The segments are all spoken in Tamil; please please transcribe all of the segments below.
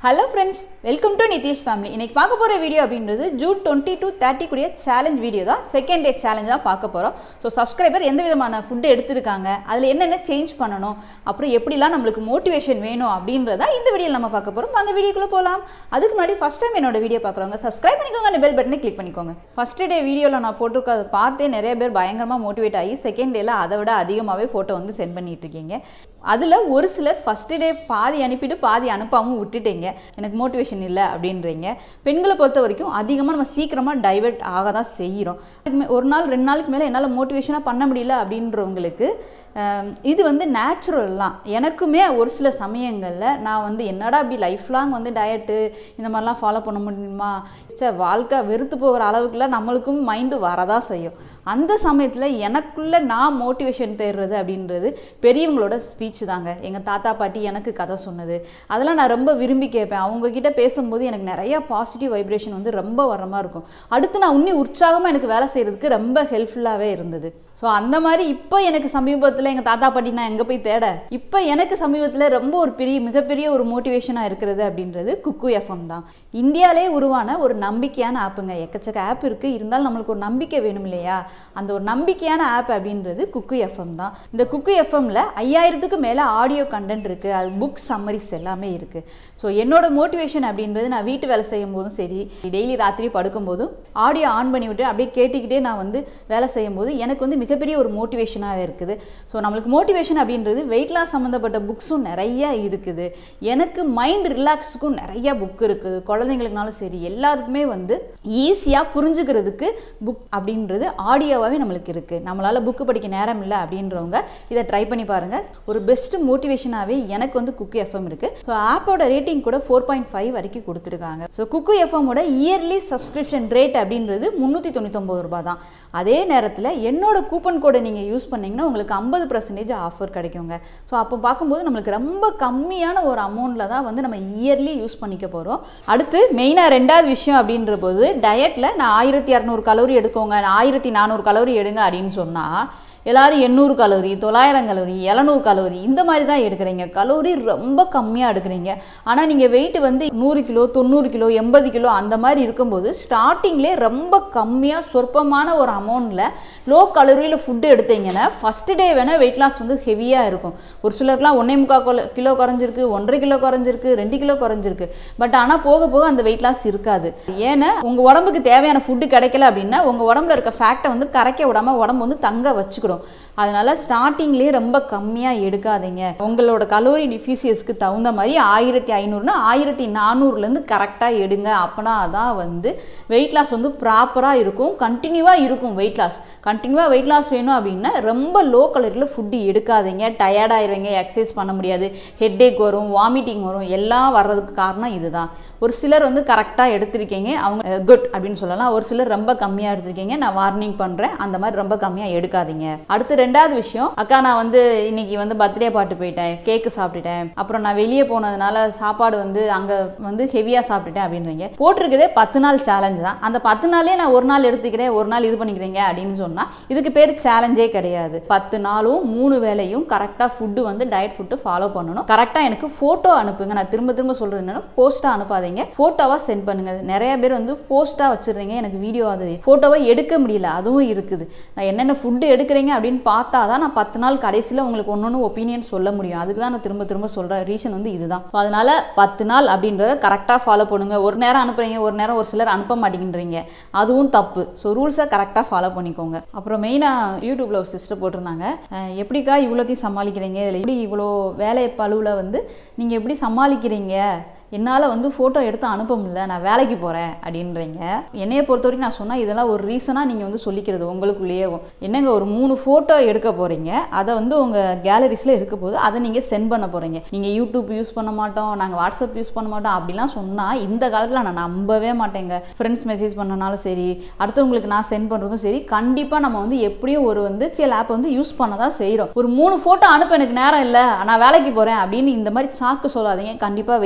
hello friends welcome to Nitish family இன்னைக்கு பார்க்க போகிற வீடியோ அப்படின்றது ஜூன் டுவெண்ட்டி டு தேர்ட்டி கூடிய சேலஞ்ச் வீடியோ தான் செகண்ட் டே சேலஞ்ச் தான் பார்க்க போகிறோம் ஸோ சப்ஸ்கிரைபர் எந்த விதமான ஃபுட்டு எடுத்திருக்காங்க அதில் என்னென்ன சேஞ்ச் பண்ணணும் அப்புறம் எப்படிலாம் நம்மளுக்கு மோட்டிவேஷன் வேணும் அப்படின்றத இந்த வீடியோவில் நம்ம பார்க்க போகிறோம் வாங்க வீடியோக்குள்ளே போகலாம் அதுக்கு முன்னாடி ஃபஸ்ட் டைம் என்னோட வீடியோ பார்க்குறவங்க சப்ஸ்கிரைப் பண்ணிக்கோங்க அந்த பெல் பட்டனை கிளிக் பண்ணிக்கோங்க ஃபஸ்ட் டே வீடியோவில் நான் போட்டிருக்கதை பார்த்தே நிறைய பேர் பயங்கரமாக மோட்டிவேட் ஆகி செகண்ட் டேல அதை விட அதிகமாகவே ஃபோட்டோ வந்து சென்ட் பண்ணிட்டு இருக்கீங்க அதில் ஒரு சிலர் ஃபஸ்ட்டு டே பாதி அனுப்பிட்டு பாதி அனுப்பாமல் விட்டுட்டீங்க எனக்கு மோட்டிவேஷன் இல்லை அப்படின்றீங்க பெண்களை பொறுத்த வரைக்கும் அதிகமாக நம்ம சீக்கிரமாக டைவெர்ட் ஆக தான் செய்கிறோம் இதுமே ஒரு நாள் ரெண்டு நாளுக்கு மேலே என்னால் மோட்டிவேஷனாக பண்ண முடியல அப்படின்றவங்களுக்கு ஆம், இது வந்து நேச்சுரல் தான் எனக்குமே ஒரு சில சமயங்களில் நான் வந்து என்னடா அப்படி லைஃப் லாங் வந்து டயட்டு இந்த மாதிரிலாம் ஃபாலோ பண்ண முடியுமா சே வாழ்க்கை வெறுத்து போகிற அளவுக்குலாம் நம்மளுக்கும் மைண்டு வரதான் செய்யும் அந்த சமயத்தில் எனக்குள்ளே நான் மோட்டிவேஷன் தேடுறது அப்படின்றது பெரியவங்களோட ஸ்பீச் தாங்க எங்கள் தாத்தா பாட்டி எனக்கு கதை சொன்னது அதெல்லாம் நான் ரொம்ப விரும்பி கேட்பேன் அவங்கக்கிட்ட பேசும்போது எனக்கு நிறையா பாசிட்டிவ் வைப்ரேஷன் வந்து ரொம்ப வர மாதிரி இருக்கும் அடுத்து நான் இன்னும் உற்சாகமாக எனக்கு வேலை செய்கிறதுக்கு ரொம்ப ஹெல்ப்ஃபுல்லாகவே இருந்தது ஸோ அந்த மாதிரி இப்போ எனக்கு சமீபத்தில் எங்கள் தாத்தா பாட்டி நான் எங்கே போய் தேட இப்போ எனக்கு சமீபத்தில் ரொம்ப ஒரு பெரிய மிகப்பெரிய ஒரு மோட்டிவேஷனாக இருக்கிறது அப்படின்றது குக்கு எஃப்எம் தான் இந்தியாவிலே உருவான ஒரு நம்பிக்கையான ஆப்புங்க எக்கச்சக்க ஆப் இருக்குது இருந்தாலும் நம்மளுக்கு ஒரு நம்பிக்கை வேணும் இல்லையா அந்த ஒரு நம்பிக்கையான ஆப் அப்படின்றது குக்கு எஃப்எம் தான் இந்த குக்கு எஃப்எம்ல ஐயாயிரத்துக்கு மேலே ஆடியோ கண்டென்ட் இருக்குது அது புக் சம்மரிஸ் எல்லாமே இருக்குது ஸோ என்னோட மோட்டிவேஷன் அப்படின்றது நான் வீட்டு வேலை செய்யும் போதும் சரி டெய்லி ராத்திரி படுக்கும்போதும் ஆடியோ ஆன் பண்ணி விட்டு அப்படியே கேட்டுக்கிட்டே நான் வந்து வேலை செய்யும் போது எனக்கு வந்து மிகப்பெரிய ஒரு மோட்டிவேஷனாகவே இருக்குது ஸோ நம்மளுக்கு மோட்டிவேஷன் அப்படின்றது வெயிட் லாஸ் சம்மந்தப்பட்ட புக்ஸும் நிறைய இருக்குது எனக்கு மைண்ட் ரிலாக்ஸுக்கும் நிறைய புக் இருக்குது குழந்தைங்களுக்குனாலும் சரி எல்லாருக்குமே வந்து ஈஸியாக புரிஞ்சுக்கிறதுக்கு புக் அப்படின்றது ஆடியோவாகவே நம்மளுக்கு இருக்குது நம்மளால் புக்கு படிக்க நேரம் இல்லை அப்படின்றவங்க இதை ட்ரை பண்ணி பாருங்கள் ஒரு பெஸ்ட் மோட்டிவேஷனாகவே எனக்கு வந்து குக்கு எஃப்எம் இருக்குது ஸோ ஆப்போட ரேட்டிங் கூட ஃபோர் பாயிண்ட் ஃபைவ் வரைக்கும் கொடுத்துருக்காங்க ஸோ குக்கு எஃப்எம்மோட இயர்லி சப்ஸ்கிரிப்ஷன் ரேட் அப்படின்றது முந்நூற்றி தொண்ணூத்தொம்பது ரூபாய் தான் அதே நேரத்தில் என்னோட கூப்பன் கோடை நீங்கள் யூஸ் பண்ணீங்கன்னா உங்களுக்கு ஐம்பது பர்சன்டேஜ் ஆஃபர் கிடைக்குங்க ஸோ அப்போ பார்க்கும்போது நம்மளுக்கு ரொம்ப கம்மியான ஒரு அமௌண்ட்டில் தான் வந்து நம்ம இயர்லி யூஸ் பண்ணிக்க போகிறோம் அடுத்து மெயினாக ரெண்டாவது விஷயம் அப்படின்ற போது டயட்டில் நான் ஆயிரத்தி இரநூறு கலோரி எடுக்கோங்க நான் ஆயிரத்தி நானூறு கலோரி எடுங்க அப்படின்னு சொன்னால் எல்லாரும் எண்ணூறு கலோரி தொள்ளாயிரம் கலோரி எழுநூறு கலோரி இந்த மாதிரி தான் எடுக்கிறீங்க கலோரி ரொம்ப கம்மியாக எடுக்கிறீங்க ஆனால் நீங்கள் வெயிட் வந்து நூறு கிலோ தொண்ணூறு கிலோ எண்பது கிலோ அந்த மாதிரி இருக்கும்போது ஸ்டார்டிங்லேயே ரொம்ப கம்மியாக சொற்பமான ஒரு அமௌண்ட்டில் லோ கலோரியில் ஃபுட்டு எடுத்தீங்கன்னா ஃபஸ்ட்டு டே வேணால் வெயிட் லாஸ் வந்து ஹெவியாக இருக்கும் ஒரு சிலருக்குலாம் ஒன்றே முக்கால் கிலோ குறைஞ்சிருக்கு ஒன்றரை கிலோ குறைஞ்சிருக்கு ரெண்டு கிலோ குறைஞ்சிருக்கு பட் ஆனால் போக போக அந்த வெயிட் லாஸ் இருக்காது ஏன்னா உங்கள் உடம்புக்கு தேவையான ஃபுட்டு கிடைக்கல அப்படின்னா உங்கள் உடம்புல இருக்க ஃபேக்டை வந்து கரைக்க விடாமல் உடம்பு வந்து தங்க வச்சுக்கிடும் அதனால ஸ்டார்டிங்லேயே ரொம்ப கம்மியாக எடுக்காதீங்க உங்களோட கலோரி டிஃபிஷியஸ்க்கு தகுந்த மாதிரி ஆயிரத்தி ஐநூறுனா ஆயிரத்தி நானூறுலேருந்து கரெக்டாக எடுங்க அப்போனா அதான் வந்து வெயிட் லாஸ் வந்து ப்ராப்பராக இருக்கும் கண்டினியூவாக இருக்கும் வெயிட் லாஸ் கண்டினியூவாக வெயிட் லாஸ் வேணும் அப்படின்னா ரொம்ப லோ கலரியில் ஃபுட்டு எடுக்காதீங்க டயர்ட் ஆயிடுவீங்க எக்ஸசைஸ் பண்ண முடியாது ஹெட்டேக் வரும் வாமிட்டிங் வரும் எல்லாம் வர்றதுக்கு காரணம் இதுதான் ஒரு சிலர் வந்து கரெக்டாக எடுத்திருக்கீங்க அவங்க குட் அப்படின்னு சொல்லலாம் ஒரு சிலர் ரொம்ப கம்மியாக எடுத்திருக்கீங்க நான் வார்னிங் பண்ணுறேன் அந்த மாதிரி ரொம்ப கம்மியாக எடுக்காதீங்க அடுத்து ரெண்டாவது விஷயம் அக்கா நான் வந்து இன்னைக்கு வந்து பர்த்டே பாட்டு போயிட்டேன் கேக்கு சாப்பிட்டுட்டேன் அப்புறம் நான் வெளியே போனதுனால சாப்பாடு வந்து அங்கே வந்து ஹெவியாக சாப்பிட்டுட்டேன் அப்படின்றீங்க போட்டிருக்கதே பத்து நாள் சேலஞ்ச் தான் அந்த பத்து நாளே நான் ஒரு நாள் எடுத்துக்கிறேன் ஒரு நாள் இது பண்ணிக்கிறீங்க அப்படின்னு சொன்னால் இதுக்கு பேர் சேலஞ்சே கிடையாது பத்து நாளும் மூணு வேளையும் கரெக்டாக ஃபுட்டு வந்து டயட் ஃபுட்டு ஃபாலோ பண்ணணும் கரெக்டாக எனக்கு ஃபோட்டோ அனுப்புங்க நான் திரும்ப திரும்ப சொல்கிறது என்னன்னா போஸ்ட்டாக அனுப்பாதீங்க ஃபோட்டோவாக சென்ட் பண்ணுங்க நிறைய பேர் வந்து போஸ்ட்டாக வச்சிடுறீங்க எனக்கு வீடியோ அது ஃபோட்டோவை எடுக்க முடியல அதுவும் இருக்குது நான் என்னென்ன ஃபுட்டு எடுக்கிறீங்க அப்படின்னு பார்த்தா தான் நான் பத்து நாள் கடைசியில் உங்களுக்கு ஒன்று ஒன்று ஒப்பீனியன் சொல்ல முடியும் அதுக்கு தான் நான் திரும்ப திரும்ப சொல்கிற ரீசன் வந்து இதுதான் So, அதனால பத்து நாள் அப்படின்றத கரெக்டாக ஃபாலோ பண்ணுங்க ஒரு நேரம் அனுப்புறீங்க ஒரு நேரம் ஒரு சிலர் அனுப்ப மாட்டேங்கிறீங்க அதுவும் தப்பு ஸோ ரூல்ஸை கரெக்டாக ஃபாலோ பண்ணிக்கோங்க அப்புறம் மெயினாக யூடியூப்ல ஒரு சிஸ்டர் போட்டிருந்தாங்க அஹ், எப்படிக்கா இவ்வளோத்தையும் சமாளிக்கிறீங்க இதில் எப்படி இவ்வளோ வேலை பழுவில் வந்து நீங்கள் எப்படி சமாளிக்கிறீங்க என்னால் வந்து ஃபோட்டோ எடுத்து அனுப்ப முடியல நான் வேலைக்கு போகிறேன் அப்படின்றீங்க என்னைய பொறுத்த வரைக்கும் நான் சொன்னால் இதெல்லாம் ஒரு ரீசனாக நீங்கள் வந்து சொல்லிக்கிறது உங்களுக்குள்ளேயே என்னங்க ஒரு மூணு ஃபோட்டோ எடுக்க போகிறீங்க அதை வந்து உங்கள் கேலரிஸில் இருக்க போது அதை நீங்கள் சென்ட் பண்ண போகிறீங்க நீங்கள் யூடியூப் யூஸ் பண்ண மாட்டோம் நாங்கள் வாட்ஸ்அப் யூஸ் பண்ண மாட்டோம் அப்படிலாம் சொன்னால் இந்த காலத்தில் நான் நம்பவே மாட்டேங்க ஃப்ரெண்ட்ஸ் மெசேஜ் பண்ணனாலும் சரி அடுத்தவங்களுக்கு நான் சென்ட் பண்ணுறதும் சரி கண்டிப்பாக நம்ம வந்து எப்படியும் ஒரு வந்து ஆப் வந்து யூஸ் பண்ண தான் செய்கிறோம் ஒரு மூணு ஃபோட்டோ அனுப்ப எனக்கு நேரம் இல்லை நான் வேலைக்கு போகிறேன் அப்படின்னு இந்த மாதிரி சாக்கு சொல்லாதீங்க கண்டிப்பாக வெயிட் லாஸ் வந்து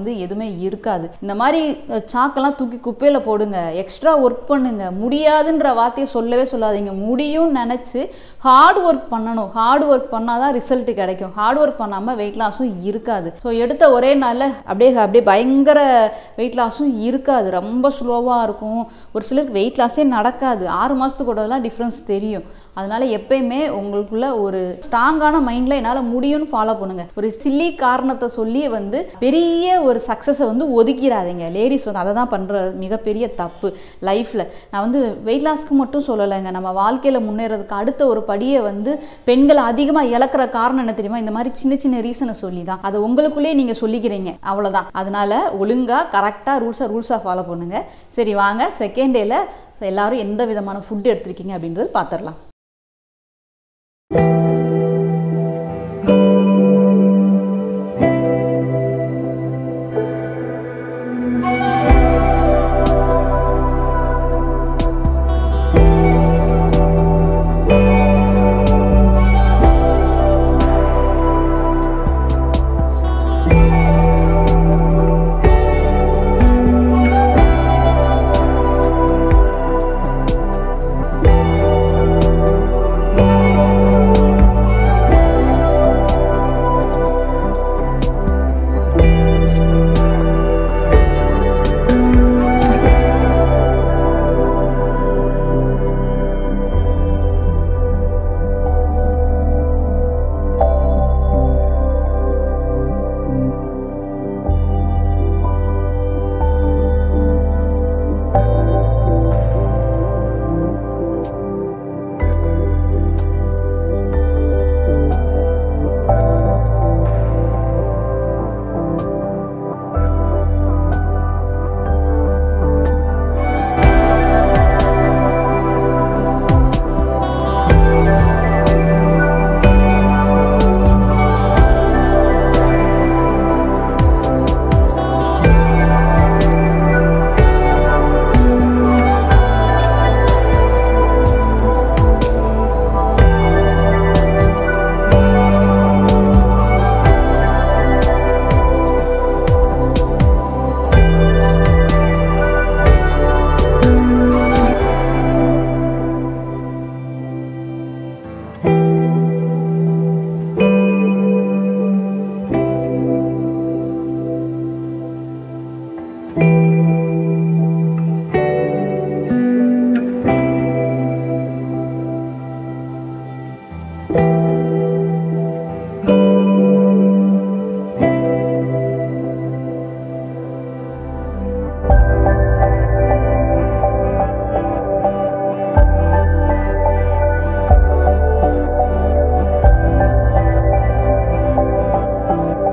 வந்து எதுவுமே இருக்காது இந்த மாதிரி அஹ், சாக்கெல்லாம் தூக்கி குப்பையில் போடுங்க எக்ஸ்ட்ரா ஒர்க் பண்ணுங்க முடியாதுன்ற வார்த்தையை சொல்லவே சொல்லாதீங்க முடியும்னு நினச்சி ஹார்ட் ஒர்க் பண்ணணும் ஹார்ட் ஒர்க் பண்ணால் தான் ரிசல்ட் கிடைக்கும் ஹார்ட் ஒர்க் பண்ணாமல் வெயிட் லாஸும் இருக்காது ஸோ எடுத்த ஒரே நாளில் அப்படியே அப்படியே பயங்கர வெயிட் லாஸும் இருக்காது ரொம்ப ஸ்லோவாக இருக்கும் ஒரு சிலருக்கு வெயிட் லாஸே நடக்காது ஆறு மாதத்துக்கு கூடலாம் டிஃப்ரென்ஸ் தெரியும் அதனால எப்பயுமே உங்களுக்குள்ள ஒரு ஸ்ட்ராங்கான மைண்டில் என்னால் முடியும்னு ஃபாலோ பண்ணுங்க ஒரு சில்லி காரணத்தை சொல்லி வந்து பெரிய ஒரு சக்ஸஸை வந்து ஒதுக்கிடாதீங்க லேடிஸ் வந்து அதை தான் பண்ணுற மிகப்பெரிய தப்பு லைஃப்பில் நான் வந்து வெயிட் லாஸ்க்கு மட்டும் சொல்லலைங்க நம்ம வாழ்க்கையில் முன்னேறதுக்கு அடுத்த ஒரு படியை வந்து பெண்கள் அதிகமாக இழக்கிற காரணம் என்ன தெரியுமா இந்த மாதிரி சின்ன சின்ன ரீசனை சொல்லி தான் அதை உங்களுக்குள்ளேயே நீங்கள் சொல்லிக்கிறீங்க அவ்வளோதான் அதனால ஒழுங்காக கரெக்டாக ரூல்ஸாக ரூல்ஸாக ஃபாலோ பண்ணுங்க சரி வாங்க செகண்ட் டேல எல்லாரும் எந்த விதமான ஃபுட் எடுத்திருக்கீங்க அப்படின்றது பார்த்துடலாம்